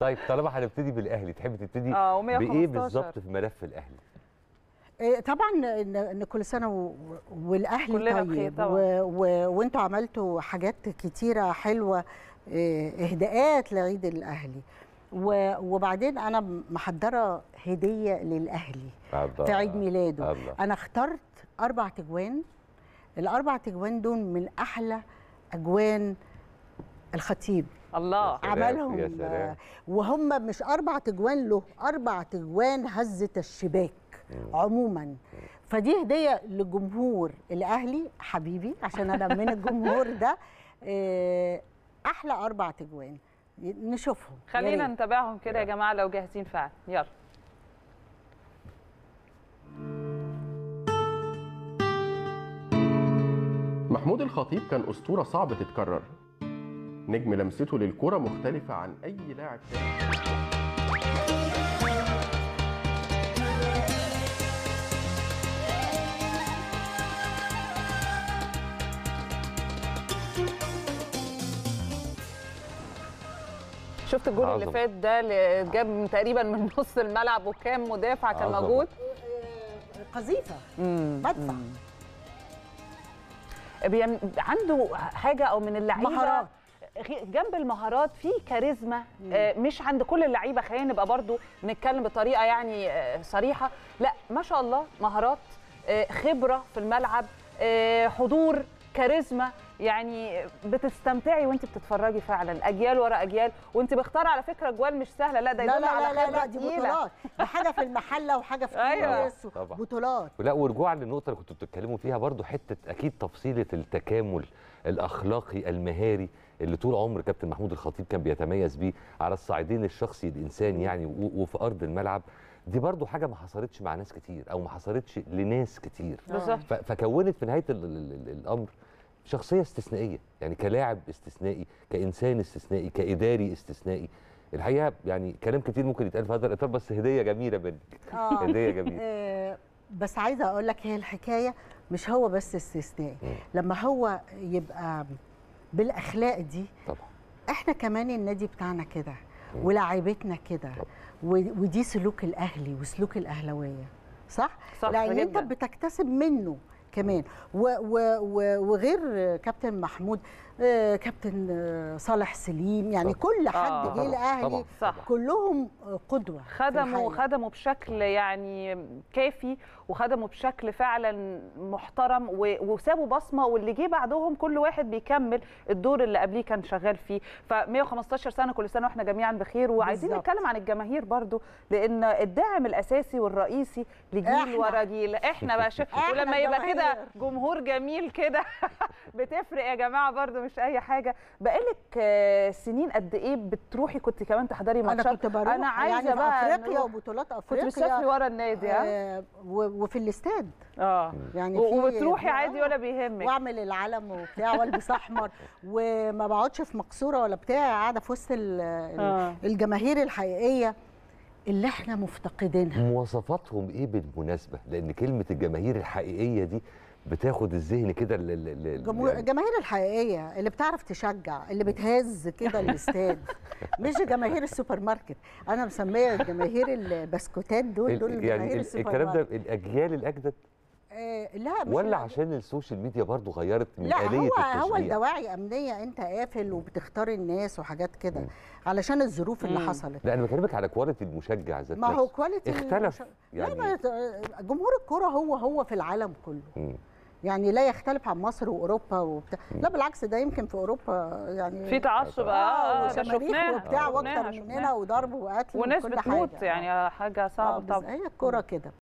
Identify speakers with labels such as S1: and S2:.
S1: طيب طالما هنبتدي بالاهلي تحب تبتدي
S2: اه
S1: بايه
S2: و115
S1: بالظبط في ملف الاهلي
S3: إيه، طبعا ان إن كل سنه و- والاهلي
S2: كلنا
S3: طيب
S2: بخير طبعاً.
S3: و- و- وانتوا عملتوا حاجات كتيره حلوه إيه، اهداءات لعيد الاهلي و- وبعدين انا محضره هديه للاهلي
S1: الله.
S3: في عيد ميلاده
S1: الله.
S3: انا اخترت اربع تجوان الاربع تجوان دول من احلى اجوان الخطيب
S2: الله
S1: سلام،
S3: عملهم
S1: يا سلام.
S3: آه، وهم مش اربع تجوان له اربع تجوان هزه الشباك عموما فدي هديه لجمهور الاهلي حبيبي عشان انا من الجمهور ده آه، احلى اربع تجوان نشوفهم يا
S2: خلينا
S3: ريت.
S2: نتابعهم كده يا جماعه لو جاهزين فعلا يلا
S4: محمود الخطيب كان أسطورة صعب تتكرر نجم لمسته للكرة مختلفة عن أي لاعب تاني
S2: شفت الجول اللي
S1: عظمة.
S2: فات ده اللي جاب من تقريبا من نص الملعب وكام مدافع كان
S1: عظمة.
S2: موجود
S3: آه، قذيفه مدفع
S2: بيم... عنده حاجه او من اللعيبه
S3: مهارات.
S2: غي- جنب المهارات في كاريزما آه، مش عند كل اللعيبه خلينا نبقى برضو نتكلم بطريقه يعني آه، صريحه لا ما شاء الله مهارات آه، خبره في الملعب آه، حضور كاريزما يعني بتستمتعي وانت بتتفرجي فعلا اجيال ورا اجيال وانت بختار على فكره جوال مش سهله لا ده
S3: لا
S2: يدل على
S3: لا لا لا,
S2: خبرة
S3: لا دي
S2: تقيلة.
S3: بطولات دي حاجه في المحله وحاجه في
S2: أيوة.
S3: تونس
S1: طبعا.
S3: بطولات
S1: لا ورجوعا للنقطه اللي كنتوا بتتكلموا فيها برضو حته اكيد تفصيله التكامل الاخلاقي المهاري اللي طول عمر كابتن محمود الخطيب كان بيتميز بيه على الصعيدين الشخصي الانساني يعني و- وفي ارض الملعب دي برضو حاجه ما حصلتش مع ناس كتير او ما حصلتش لناس كتير
S2: بالظبط
S1: ف- فكونت في نهايه ال ال ال الامر شخصيه استثنائيه يعني كلاعب استثنائي كانسان استثنائي كاداري استثنائي الحقيقه يعني كلام كتير ممكن يتقال في هذا الاطار بس هديه جميله منك
S3: آه.
S1: هديه جميله
S3: آه، بس عايزه اقول لك هي الحكايه مش هو بس استثنائي
S1: مم.
S3: لما هو يبقى بالاخلاق دي
S1: طبعا
S3: احنا كمان النادي بتاعنا كده ولاعيبتنا كده و- ودي سلوك الاهلي وسلوك الاهلاويه صح
S2: صح
S3: لان انت
S2: جداً.
S3: بتكتسب منه كمان و و و وغير كابتن محمود آه، كابتن آه، صالح سليم يعني
S1: طبعاً.
S3: كل حد
S2: آه،
S3: جه
S1: طبعاً،
S3: الاهلي
S1: طبعاً.
S2: صح.
S3: كلهم آه، قدوه في
S2: خدموا
S3: الحقيقة.
S2: خدموا بشكل يعني كافي وخدموا بشكل فعلا محترم و- وسابوا بصمه واللي جه بعدهم كل واحد بيكمل الدور اللي قبليه كان شغال فيه ف 115 سنه كل سنه واحنا جميعا بخير وعايزين
S3: بالظبط.
S2: نتكلم عن الجماهير برضو لان الداعم الاساسي والرئيسي لجيل
S3: إحنا.
S2: ورا جيل احنا بقى شا...
S3: إحنا
S2: ولما يبقى كده
S3: الجماهير.
S2: جمهور جميل كده بتفرق يا جماعه برضو مش اي حاجه بقالك آه، سنين قد ايه بتروحي كنت كمان تحضري
S3: انا
S2: ماتشات
S3: كنت بروح
S2: انا عايزه
S3: يعني في
S2: بقى
S3: افريقيا
S2: نروح.
S3: وبطولات
S2: كنت
S3: افريقيا
S2: بتسافري ورا النادي ها
S3: آه، و- وفي الاستاد
S2: اه
S3: يعني
S2: و-
S3: في-
S2: وبتروحي
S3: آه،
S2: عادي ولا بيهمك
S3: واعمل العلم وبتاع والبس احمر وما بقعدش في مقصوره ولا بتاع قاعده في وسط ال- ال-
S2: آه.
S3: الجماهير الحقيقيه اللي احنا مفتقدينها
S1: مواصفاتهم ايه بالمناسبه لان كلمه الجماهير الحقيقيه دي بتاخد الذهن كده ال- ال- ال-
S3: الجمهور-
S1: يعني
S3: الجماهير الحقيقيه اللي بتعرف تشجع اللي بتهز كده الاستاد مش جماهير السوبر ماركت انا مسميه جماهير البسكوتات دول دول
S1: ال- يعني
S3: جماهير
S1: ال-
S3: السوبر
S1: الكلام ده
S3: ماركت
S1: الاجيال الاجدد
S3: آه لا مش
S1: ولا
S3: لا.
S1: عشان السوشيال ميديا برضو غيرت من
S3: لا
S1: آلية
S3: هو هو
S1: التشجيع
S3: الدواعي امنيه انت قافل وبتختار الناس وحاجات كده علشان الظروف اللي
S2: مم.
S3: حصلت
S1: لا انا بكلمك على كواليتي المشجع ذات
S3: ما هو
S1: نفسه.
S3: كواليتي
S1: اختلف
S3: المش-
S1: يعني
S3: لا ما جمهور الكرة هو هو في العالم كله
S1: مم.
S3: يعني لا يختلف عن مصر واوروبا وبتاع لا بالعكس ده يمكن في اوروبا يعني
S2: في تعصب اه
S3: اه
S2: آه، ده
S3: وشماريخ
S2: شفناها
S3: وبتاع
S2: شفناها،
S3: واكتر
S2: شفناها.
S3: مننا وضرب وقتل
S2: وناس
S3: وكل
S2: بتموت
S3: حاجة.
S2: يعني حاجه
S3: آه،
S2: صعبه
S3: بس
S2: طبعا
S3: هي الكرة كده